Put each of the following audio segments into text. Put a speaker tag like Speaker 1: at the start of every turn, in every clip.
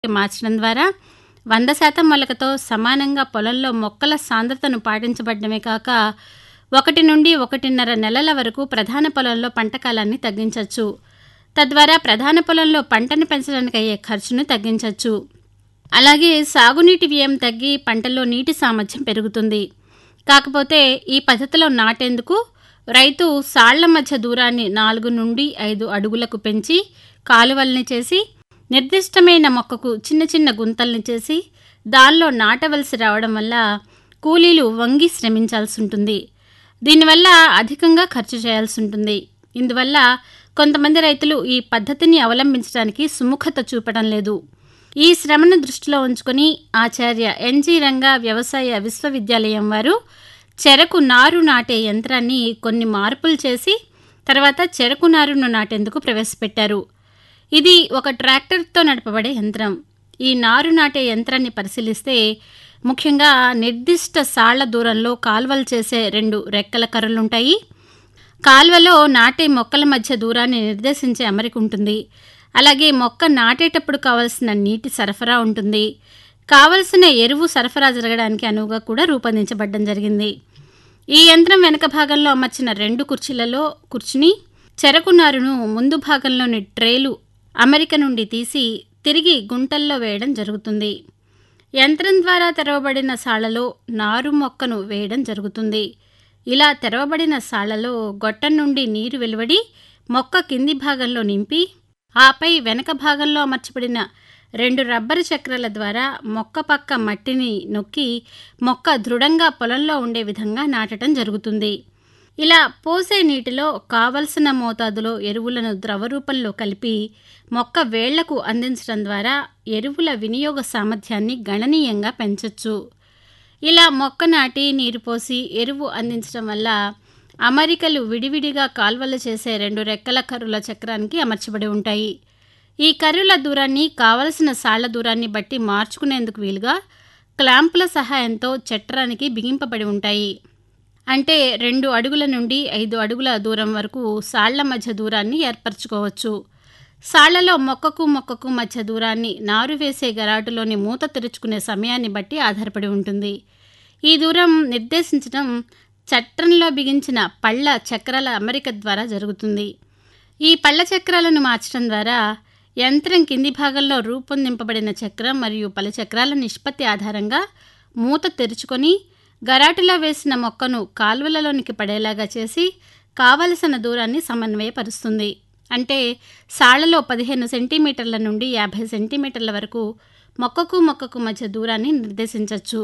Speaker 1: మార్చడం ద్వారా వంద శాతం మొలకతో సమానంగా పొలంలో మొక్కల సాంద్రతను పాటించబడమే కాక ఒకటి నుండి ఒకటిన్నర నెలల వరకు ప్రధాన పొలంలో పంట కాలాన్ని తగ్గించవచ్చు తద్వారా ప్రధాన పొలంలో పంటను పెంచడానికి అయ్యే ఖర్చును తగ్గించవచ్చు అలాగే సాగునీటి వ్యయం తగ్గి పంటల్లో నీటి సామర్థ్యం పెరుగుతుంది కాకపోతే ఈ పద్ధతిలో నాటేందుకు రైతు సాళ్ల మధ్య దూరాన్ని నాలుగు నుండి ఐదు అడుగులకు పెంచి కాలువల్ని చేసి నిర్దిష్టమైన మొక్కకు చిన్న చిన్న గుంతల్ని చేసి దానిలో నాటవలసి రావడం వల్ల కూలీలు వంగి శ్రమించాల్సి ఉంటుంది దీనివల్ల అధికంగా ఖర్చు చేయాల్సి ఉంటుంది ఇందువల్ల కొంతమంది రైతులు ఈ పద్ధతిని అవలంబించడానికి సుముఖత చూపడం లేదు ఈ శ్రమను దృష్టిలో ఉంచుకొని ఆచార్య ఎన్జి రంగా వ్యవసాయ విశ్వవిద్యాలయం వారు చెరకు నారు నాటే యంత్రాన్ని కొన్ని మార్పులు చేసి తర్వాత చెరకు నారును నాటేందుకు ప్రవేశపెట్టారు ఇది ఒక ట్రాక్టర్తో నడపబడే యంత్రం ఈ నారు నాటే యంత్రాన్ని పరిశీలిస్తే ముఖ్యంగా నిర్దిష్ట సాళ్ల దూరంలో కాల్వలు చేసే రెండు రెక్కల కర్రలుంటాయి కాల్వలో నాటే మొక్కల మధ్య దూరాన్ని నిర్దేశించే అమరిక ఉంటుంది అలాగే మొక్క నాటేటప్పుడు కావలసిన నీటి సరఫరా ఉంటుంది కావలసిన ఎరువు సరఫరా జరగడానికి అనువుగా కూడా రూపొందించబడడం జరిగింది ఈ యంత్రం వెనక భాగంలో అమర్చిన రెండు కుర్చీలలో కూర్చుని చెరకు నారును ముందు భాగంలోని ట్రేలు అమరిక నుండి తీసి తిరిగి గుంటల్లో వేయడం జరుగుతుంది యంత్రం ద్వారా తెరవబడిన సాళ్లలో నారు మొక్కను వేయడం జరుగుతుంది ఇలా తెరవబడిన సాళ్లలో గొట్టం నుండి నీరు వెలువడి మొక్క కింది భాగంలో నింపి ఆపై వెనక భాగంలో అమర్చబడిన రెండు రబ్బరు చక్రాల ద్వారా మొక్క పక్క మట్టిని నొక్కి మొక్క దృఢంగా పొలంలో ఉండే విధంగా నాటడం జరుగుతుంది ఇలా పోసే నీటిలో కావలసిన మోతాదులో ఎరువులను ద్రవరూపంలో కలిపి మొక్క వేళ్లకు అందించడం ద్వారా ఎరువుల వినియోగ సామర్థ్యాన్ని గణనీయంగా పెంచవచ్చు ఇలా మొక్క నాటి నీరు పోసి ఎరువు అందించడం వల్ల అమరికలు విడివిడిగా కాల్వలు చేసే రెండు రెక్కల కర్రుల చక్రానికి అమర్చబడి ఉంటాయి ఈ కర్రుల దూరాన్ని కావలసిన సాళ్ల దూరాన్ని బట్టి మార్చుకునేందుకు వీలుగా క్లాంపుల సహాయంతో చట్రానికి బిగింపబడి ఉంటాయి అంటే రెండు అడుగుల నుండి ఐదు అడుగుల దూరం వరకు సాళ్ల మధ్య దూరాన్ని ఏర్పరచుకోవచ్చు సాళ్లలో మొక్కకు మొక్కకు మధ్య దూరాన్ని నారు వేసే గరాటులోని మూత తెరుచుకునే సమయాన్ని బట్టి ఆధారపడి ఉంటుంది ఈ దూరం నిర్దేశించడం చట్రంలో బిగించిన పళ్ళ చక్రాల అమరిక ద్వారా జరుగుతుంది ఈ పళ్ళ చక్రాలను మార్చడం ద్వారా యంత్రం కింది భాగంలో రూపొందింపబడిన చక్రం మరియు పలు చక్రాల నిష్పత్తి ఆధారంగా మూత తెరుచుకొని గరాటులో వేసిన మొక్కను కాలువలలోనికి పడేలాగా చేసి కావలసిన దూరాన్ని సమన్వయపరుస్తుంది అంటే సాళ్లలో పదిహేను సెంటీమీటర్ల నుండి యాభై సెంటీమీటర్ల వరకు మొక్కకు మొక్కకు మధ్య దూరాన్ని నిర్దేశించవచ్చు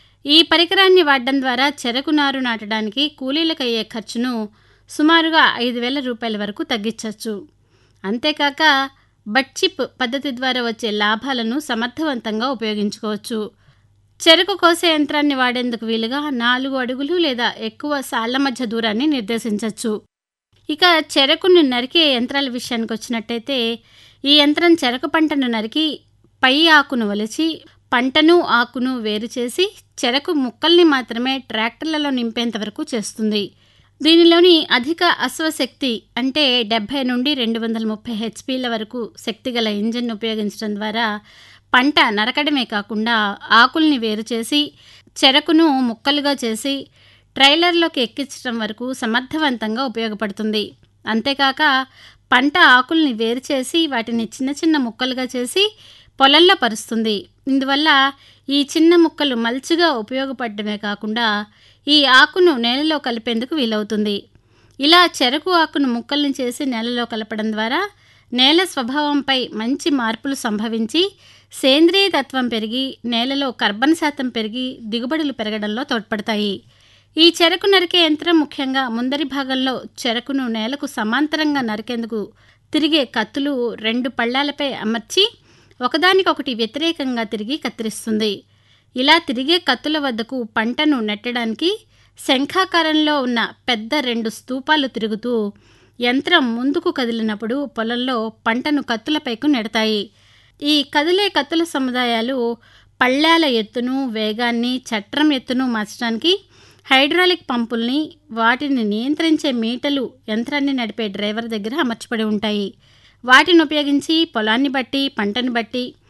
Speaker 1: ఈ పరికరాన్ని వాడడం ద్వారా చెరకు నారు నాటడానికి కూలీలకు అయ్యే ఖర్చును సుమారుగా ఐదు వేల రూపాయల వరకు తగ్గించవచ్చు అంతేకాక బట్చిప్ పద్ధతి ద్వారా వచ్చే లాభాలను సమర్థవంతంగా ఉపయోగించుకోవచ్చు చెరకు కోసే యంత్రాన్ని వాడేందుకు వీలుగా నాలుగు అడుగులు లేదా ఎక్కువ సాళ్ల మధ్య దూరాన్ని నిర్దేశించవచ్చు ఇక చెరకును నరికే యంత్రాల విషయానికి వచ్చినట్టయితే ఈ యంత్రం చెరకు పంటను నరికి పై ఆకును వలిచి పంటను ఆకును వేరు చేసి చెరకు ముక్కల్ని మాత్రమే ట్రాక్టర్లలో నింపేంత వరకు చేస్తుంది దీనిలోని అధిక అశ్వశక్తి అంటే డెబ్బై నుండి రెండు వందల ముప్పై హెచ్పీల వరకు శక్తి గల ఇంజిన్ ఉపయోగించడం ద్వారా పంట నరకడమే కాకుండా ఆకుల్ని వేరు చేసి చెరకును ముక్కలుగా చేసి ట్రైలర్లోకి ఎక్కించడం వరకు సమర్థవంతంగా ఉపయోగపడుతుంది అంతేకాక పంట ఆకుల్ని వేరు చేసి వాటిని చిన్న చిన్న ముక్కలుగా చేసి పొలంలో పరుస్తుంది ఇందువల్ల ఈ చిన్న ముక్కలు మల్చుగా ఉపయోగపడమే కాకుండా ఈ ఆకును నేలలో కలిపేందుకు వీలవుతుంది ఇలా చెరకు ఆకును ముక్కల్ని చేసి నేలలో కలపడం ద్వారా నేల స్వభావంపై మంచి మార్పులు సంభవించి సేంద్రియ తత్వం పెరిగి నేలలో కర్బన శాతం పెరిగి దిగుబడులు పెరగడంలో తోడ్పడతాయి ఈ చెరకు నరికే యంత్రం ముఖ్యంగా ముందరి భాగంలో చెరకును నేలకు సమాంతరంగా నరికేందుకు తిరిగే కత్తులు రెండు పళ్ళాలపై అమర్చి ఒకదానికొకటి వ్యతిరేకంగా తిరిగి కత్తిరిస్తుంది ఇలా తిరిగే కత్తుల వద్దకు పంటను నెట్టడానికి శంఖాకారంలో ఉన్న పెద్ద రెండు స్తూపాలు తిరుగుతూ యంత్రం ముందుకు కదిలినప్పుడు పొలంలో పంటను కత్తులపైకు నెడతాయి ఈ కదిలే కత్తుల సముదాయాలు పళ్ళాల ఎత్తును వేగాన్ని చట్రం ఎత్తును మార్చడానికి హైడ్రాలిక్ పంపుల్ని వాటిని నియంత్రించే మీటలు యంత్రాన్ని నడిపే డ్రైవర్ దగ్గర అమర్చబడి ఉంటాయి వాటిని ఉపయోగించి పొలాన్ని బట్టి పంటను బట్టి